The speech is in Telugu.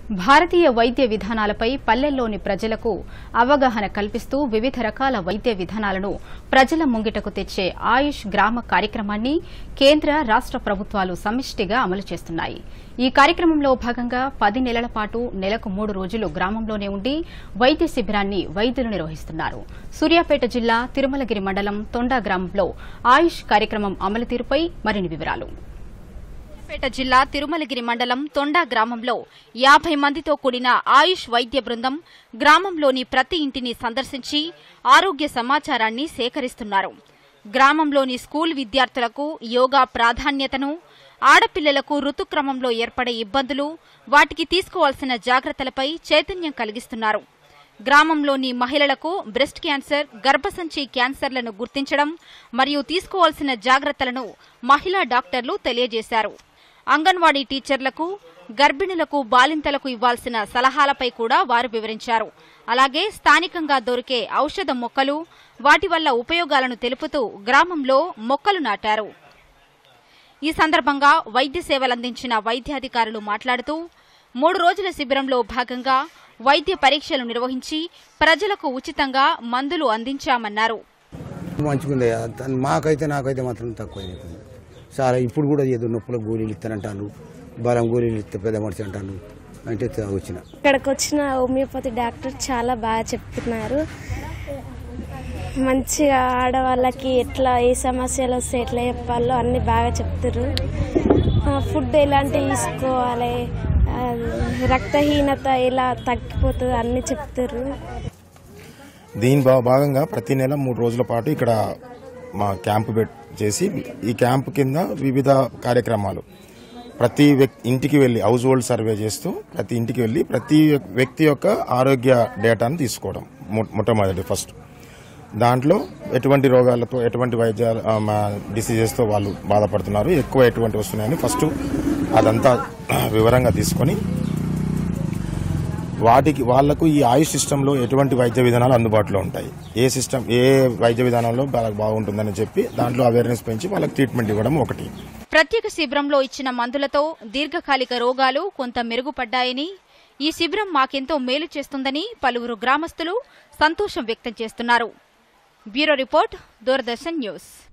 భారతీయ వైద్య విధానాలపై పల్లెల్లోని ప్రజలకు అవగాహన కల్పిస్తూ వివిధ రకాల వైద్య విధానాలను ప్రజల ముంగిటకు తెచ్చే ఆయుష్ గ్రామ కార్యక్రమాన్ని కేంద్ర రాష్ట ప్రభుత్వాలు సమిష్టిగా అమలు చేస్తున్నాయి ఈ కార్యక్రమంలో భాగంగా పది నెలల పాటు నెలకు మూడు రోజులు గ్రామంలోనే ఉండి వైద్య శిబిరాన్ని వైద్యులు నిర్వహిస్తున్నారు సూర్యాపేట జిల్లా తిరుమలగిరి మండలం తొండా గ్రామంలో ఆయుష్ కార్యక్రమం అమలు తీరుపై మరిన్ని వివరాలు సూర్యాపేట జిల్లా తిరుమలగిరి మండలం తొండా గ్రామంలో యాభై మందితో కూడిన ఆయుష్ వైద్య బృందం గ్రామంలోని ప్రతి ఇంటిని సందర్శించి ఆరోగ్య సమాచారాన్ని సేకరిస్తున్నారు గ్రామంలోని స్కూల్ విద్యార్థులకు యోగా ప్రాధాన్యతను ఆడపిల్లలకు ఋతుక్రమంలో ఏర్పడే ఇబ్బందులు వాటికి తీసుకోవాల్సిన జాగ్రత్తలపై చైతన్యం కలిగిస్తున్నారు గ్రామంలోని మహిళలకు బ్రెస్ట్ క్యాన్సర్ గర్భసంచి క్యాన్సర్లను గుర్తించడం మరియు తీసుకోవాల్సిన జాగ్రత్తలను మహిళా డాక్టర్లు తెలియజేశారు అంగన్వాడీ టీచర్లకు గర్భిణులకు బాలింతలకు ఇవ్వాల్సిన సలహాలపై కూడా వారు వివరించారు అలాగే స్థానికంగా దొరికే ఔషధ మొక్కలు వాటి వల్ల ఉపయోగాలను తెలుపుతూ గ్రామంలో మొక్కలు నాటారు ఈ సందర్భంగా వైద్య సేవలందించిన వైద్యాధికారులు మాట్లాడుతూ మూడు రోజుల శిబిరంలో భాగంగా వైద్య పరీక్షలు నిర్వహించి ప్రజలకు ఉచితంగా మందులు అందించామన్నారు మంచిగుంది తను మాకైతే నాకైతే మాత్రం తక్కువ అయిపోయింది చాలా ఇప్పుడు కూడా ఏదో నొప్పుల గోళీలు ఇస్తానంటాను బలం గోళీలు ఇస్తే పెద్ద మనిషి అంటాను అంటే త- వచ్చిన ఇక్కడికి వచ్చిన హోమియోపతి డాక్టర్ చాలా బాగా చెప్తున్నారు మంచిగా ఆడవాళ్ళకి ఎట్లా ఏ సమస్యలు వస్తే ఎట్లా చెప్పాలో అన్ని బాగా చెప్తారు ఫుడ్ ఎలాంటివి తీసుకోవాలి ఆ, రక్తహీనత ఎలా తగ్గిపోతుంది అన్ని చెప్తారు దీని భా- భాగంగా ప్రతి నెల మూడు రోజుల పాటు ఇక్కడ మా క్యాంపు పెట్ చేసి ఈ క్యాంపు కింద వివిధ కార్యక్రమాలు ప్రతి వ్యక్- ఇంటికి వెళ్లి హౌస్ హోల్డ్ సర్వే చేస్తూ ప్రతి ఇంటికి వెళ్లి ప్రతి వ్యక్తి యొక్క ఆరోగ్య డేటాను తీసుకోవడం మొ- మొట్టమొదటి ఫస్ట్ దాంట్లో ఎటువంటి రోగాలతో ఎటువంటి వైద్య డిసీజెస్తో వాళ్ళు బాధపడుతున్నారు ఎక్కువ ఎటువంటి వస్తున్నాయని ఫస్ట్ అదంతా వివరంగా తీసుకొని వాటికి వాళ్లకు ఈ ఆయుష్ సిస్టంలో ఎటువంటి వైద్య విధానాలు అందుబాటులో ఉంటాయి ఏ సిస్టమ్ ఏ వైద్య విధానంలో వాళ్ళకి బాగుంటుందని చెప్పి దాంట్లో అవేర్నెస్ పెంచి వాళ్ళకి ట్రీట్మెంట్ ఇవ్వడం ఒకటి ప్రత్యేక శిబిరంలో ఇచ్చిన మందులతో దీర్ఘకాలిక రోగాలు కొంత మెరుగుపడ్డాయని ఈ శిబిరం మాకెంతో మేలు చేస్తుందని పలువురు గ్రామస్తులు సంతోషం వ్యక్తం చేస్తున్నారు బ్యూరో రిపోర్ట్ దూరదర్శన్ న్యూస్